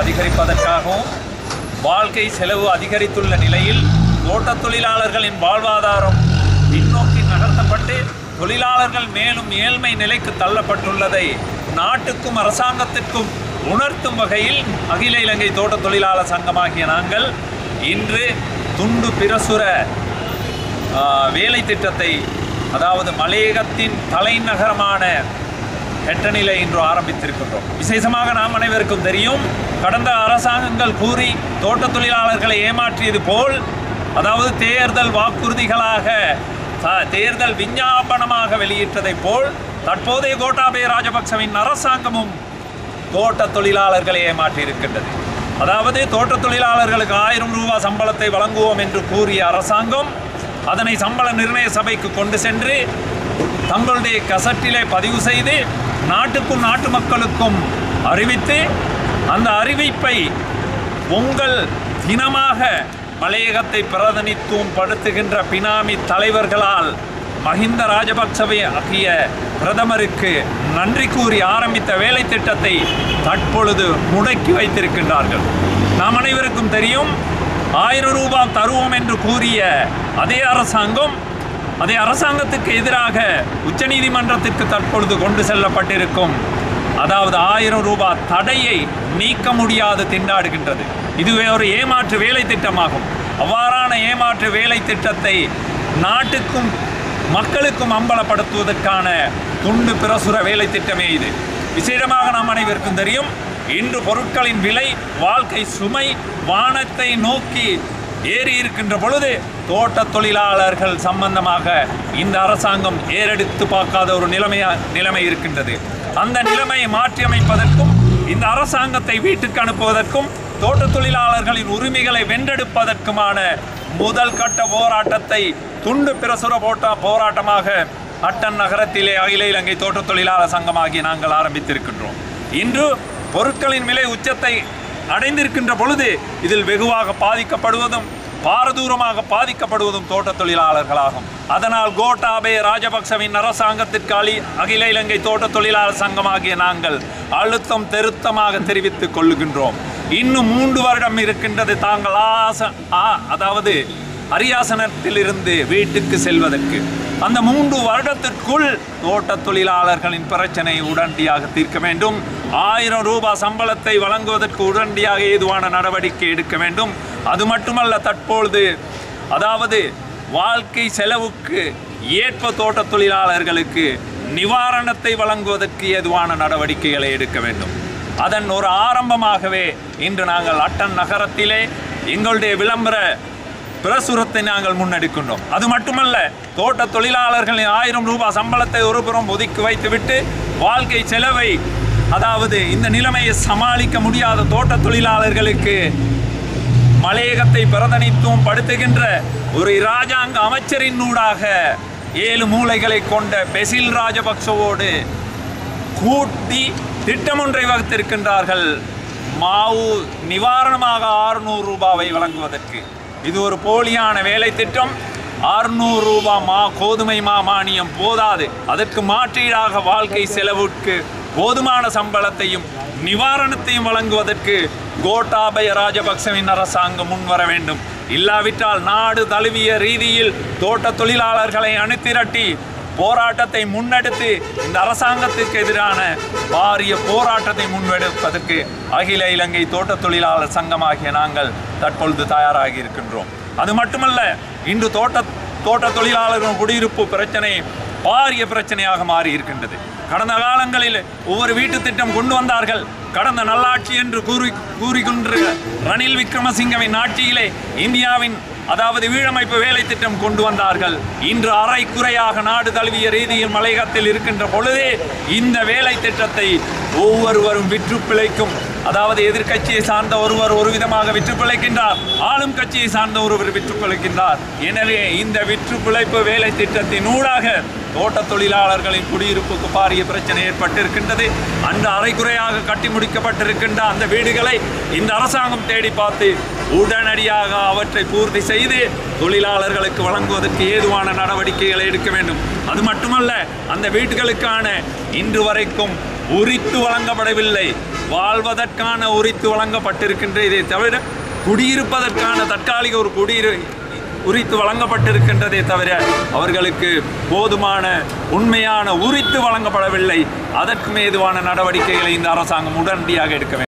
அதிகரிப்பதற்காகவும் வாழ்க்கை செலவு அதிகரித்துள்ள நிலையில் தோட்டத் தொழிலாளர்களின் வாழ்வாதாரம் பின்னோக்கி நகர்த்தப்பட்டு தொழிலாளர்கள் மேலும் ஏழ்மை நிலைக்கு தள்ளப்பட்டுள்ளதை நாட்டுக்கும் அரசாங்கத்திற்கும் உணர்த்தும் வகையில் அகில இலங்கை தோட்டத் தொழிலாளர் சங்கமாகிய நாங்கள் இன்று துண்டு பிரசுர ஆ, வேலை திட்டத்தை அதாவது மலையகத்தின் தலைநகரமான ஹெட்டனிலே இன்று ஆரம்பித்திருக்கின்றோம் விசேஷமாக நாம் அனைவருக்கும் தெரியும் கடந்த அரசாங்கங்கள் கூறி தோட்டத் தொழிலாளர்களை ஏமாற்றியது போல் அதாவது தேர்தல் வாக்குறுதிகளாக த- தேர்தல் விஞ்ஞாபனமாக வெளியிட்டதைப் போல் தற்போதைய கோட்டாபய ராஜபக்சவின் அரசாங்கமும் தோட்ட தொழிலாளர்களை ஏமாற்றி இருக்கின்றது அதாவது தோட்ட தொழிலாளர்களுக்கு ஆயிரம் ரூபாய் சம்பளத்தை வழங்குவோம் என்று கூறிய அரசாங்கம் அதனை சம்பள நிர்ணய சபைக்கு கொண்டு சென்று தங்களுடைய கசட்டிலே பதிவு செய்து நாட்டுக்கும் நாட்டு மக்களுக்கும் அறிவித்து அந்த அறிவிப்பை உங்கள் தினமாக மலையகத்தை பிரதிநித்துவம் படுத்துகின்ற பினாமி தலைவர்களால் மஹிந்த ராஜபக்சவை ஆகிய பிரதமருக்கு நன்றி கூறி ஆரம்பித்த வேலை திட்டத்தை தற்பொழுது முடக்கி வைத்திருக்கின்றார்கள் நாம் அனைவருக்கும் தெரியும் ஆயிரம் ரூபாய் தருவோம் என்று கூறிய அதே அரசாங்கம் அதே அரசாங்கத்துக்கு எதிராக உச்சநீதிமன்றத்திற்கு தற்பொழுது கொண்டு செல்லப்பட்டிருக்கும் அதாவது ஆயிரம் ரூபாய் தடையை நீக்க முடியாது திண்டாடுகின்றது இதுவே ஒரு ஏமாற்று வேலை திட்டமாகும் அவ்வாறான ஏமாற்று வேலை திட்டத்தை நாட்டுக்கும் மக்களுக்கும் அம்பலப்படுத்துவதற்கான துண்டு பிரசுர வேலை திட்டமே இது விசேடமாக நாம் அனைவருக்கும் தெரியும் இன்று பொருட்களின் விலை வாழ்க்கை சுமை வானத்தை நோக்கி ஏறி இருக்கின்ற பொழுது தோட்ட தொழிலாளர்கள் சம்பந்தமாக இந்த அரசாங்கம் ஏறெடுத்து பார்க்காத ஒரு நிலைமையா நிலைமை இருக்கின்றது அந்த நிலைமையை மாற்றியமைப்பதற்கும் இந்த அரசாங்கத்தை வீட்டுக்கு அனுப்புவதற்கும் தோட்ட தொழிலாளர்களின் உரிமைகளை வென்றெடுப்பதற்குமான முதல் கட்ட போராட்டத்தை துண்டு பிரசுர போட்ட போராட்டமாக அட்டன் நகரத்திலே அகில இலங்கை தோட்ட தொழிலாளர் சங்கமாகி நாங்கள் ஆரம்பித்திருக்கின்றோம் இன்று பொருட்களின் விலை உச்சத்தை அடைந்திருக்கின்ற பொழுது இதில் வெகுவாக பாதிக்கப்படுவதும் பாரதூரமாக பாதிக்கப்படுவதும் தோட்ட தொழிலாளர்களாகும் அதனால் கோட்டாபய ராஜபக்சவின் அரசாங்கத்திற்கு அலி அகில இலங்கை தோட்ட தொழிலாளர் சங்கமாகிய நாங்கள் அழுத்தம் திருத்தமாக தெரிவித்துக் கொள்ளுகின்றோம் இன்னும் மூன்று வருடம் இருக்கின்றது தாங்கள் ஆச ஆ அதாவது அரியாசனத்திலிருந்து வீட்டுக்கு செல்வதற்கு அந்த மூன்று வருடத்திற்குள் தோட்ட தொழிலாளர்களின் பிரச்சனை உடனடியாக தீர்க்க வேண்டும் ஆயிரம் ரூபாய் சம்பளத்தை வழங்குவதற்கு உடனடியாக ஏதுவான நடவடிக்கை எடுக்க வேண்டும் அது மட்டுமல்ல தற்பொழுது அதாவது வாழ்க்கை செலவுக்கு ஏற்ப தோட்ட தொழிலாளர்களுக்கு நிவாரணத்தை வழங்குவதற்கு ஏதுவான நடவடிக்கைகளை எடுக்க வேண்டும் அதன் ஒரு ஆரம்பமாகவே இன்று நாங்கள் அட்டன் நகரத்திலே எங்களுடைய விளம்பர பிரசுரத்தை நாங்கள் முன்னெடுக்கின்றோம் அது மட்டுமல்ல தோட்ட தொழிலாளர்களின் ஆயிரம் ரூபாய் சம்பளத்தை ஒருபுறம் ஒதுக்கி வைத்துவிட்டு வாழ்க்கை செலவை அதாவது இந்த நிலைமையை சமாளிக்க முடியாத தோட்ட தொழிலாளர்களுக்கு மலையகத்தை பிரதிநித்துவம் படுத்துகின்ற ஒரு இராஜாங்க அமைச்சரின் ஊடாக ஏழு மூலைகளை கொண்ட பெசில் ராஜபக்சவோடு கூட்டி திட்டம் ஒன்றை வகுத்திருக்கின்றார்கள் மாவு நிவாரணமாக ஆறுநூறு ரூபாவை வழங்குவதற்கு இது ஒரு போலியான வேலை திட்டம் ஆறுநூறு ரூபாய் மா கோதுமை மா மானியம் போதாது அதற்கு மாற்றீடாக வாழ்க்கை செலவுக்கு போதுமான சம்பளத்தையும் நிவாரணத்தையும் வழங்குவதற்கு கோட்டாபய ராஜபக்சவின் அரசாங்கம் முன்வர வேண்டும் இல்லாவிட்டால் நாடு தழுவிய ரீதியில் தோட்ட தொழிலாளர்களை அணிதிரட்டி போராட்டத்தை முன்னெடுத்து இந்த அரசாங்கத்திற்கு எதிரான பாரிய போராட்டத்தை முன்னெடுப்பதற்கு அகில இலங்கை தோட்ட தொழிலாளர் சங்கமாகிய நாங்கள் தற்பொழுது தயாராகி இருக்கின்றோம் அது மட்டுமல்ல இன்று தோட்ட தோட்ட தொழிலாளர்கள் குடியிருப்பு பிரச்சனை பாரிய பிரச்சனையாக மாறி இருக்கின்றது கடந்த காலங்களில் ஒவ்வொரு வீட்டு திட்டம் கொண்டு வந்தார்கள் கடந்த நல்லாட்சி என்று கூறி கூறிக்கொண்டு ரணில் விக்ரமசிங்கவின் ஆட்சியிலே இந்தியாவின் அதாவது வீழமைப்பு வேலை திட்டம் கொண்டு வந்தார்கள் இன்று அரை குறையாக நாடு தழுவிய ரீதியில் மலையகத்தில் இருக்கின்ற பொழுதே இந்த வேலை திட்டத்தை ஒவ்வொருவரும் விற்று பிழைக்கும் அதாவது எதிர்க்கட்சியை சார்ந்த ஒருவர் ஒரு விதமாக விற்று பிழைக்கின்றார் ஆளும் கட்சியை சார்ந்த ஒருவர் விற்று பிழைக்கின்றார் எனவே இந்த விற்று பிழைப்பு வேலை திட்டத்தின் ஊடாக தோட்ட தொழிலாளர்களின் குடியிருப்புக்கு பாரிய பிரச்சனை ஏற்பட்டிருக்கின்றது அந்த அரைக்குறையாக கட்டி முடிக்கப்பட்டிருக்கின்ற அந்த வீடுகளை இந்த அரசாங்கம் தேடி பார்த்து உடனடியாக அவற்றை பூர்த்தி செய்து தொழிலாளர்களுக்கு வழங்குவதற்கு ஏதுவான நடவடிக்கைகளை எடுக்க வேண்டும் அது மட்டுமல்ல அந்த வீடுகளுக்கான இன்று வரைக்கும் உரித்து வழங்கப்படவில்லை வாழ்வதற்கான உரித்து வழங்கப்பட்டிருக்கின்ற இதை தவிர குடியிருப்பதற்கான தற்காலிக ஒரு குடியிரு உரித்து வழங்கப்பட்டிருக்கின்றதே தவிர அவர்களுக்கு போதுமான உண்மையான உரித்து வழங்கப்படவில்லை அதற்கு மேதுவான நடவடிக்கைகளை இந்த அரசாங்கம் உடனடியாக எடுக்க வேண்டும்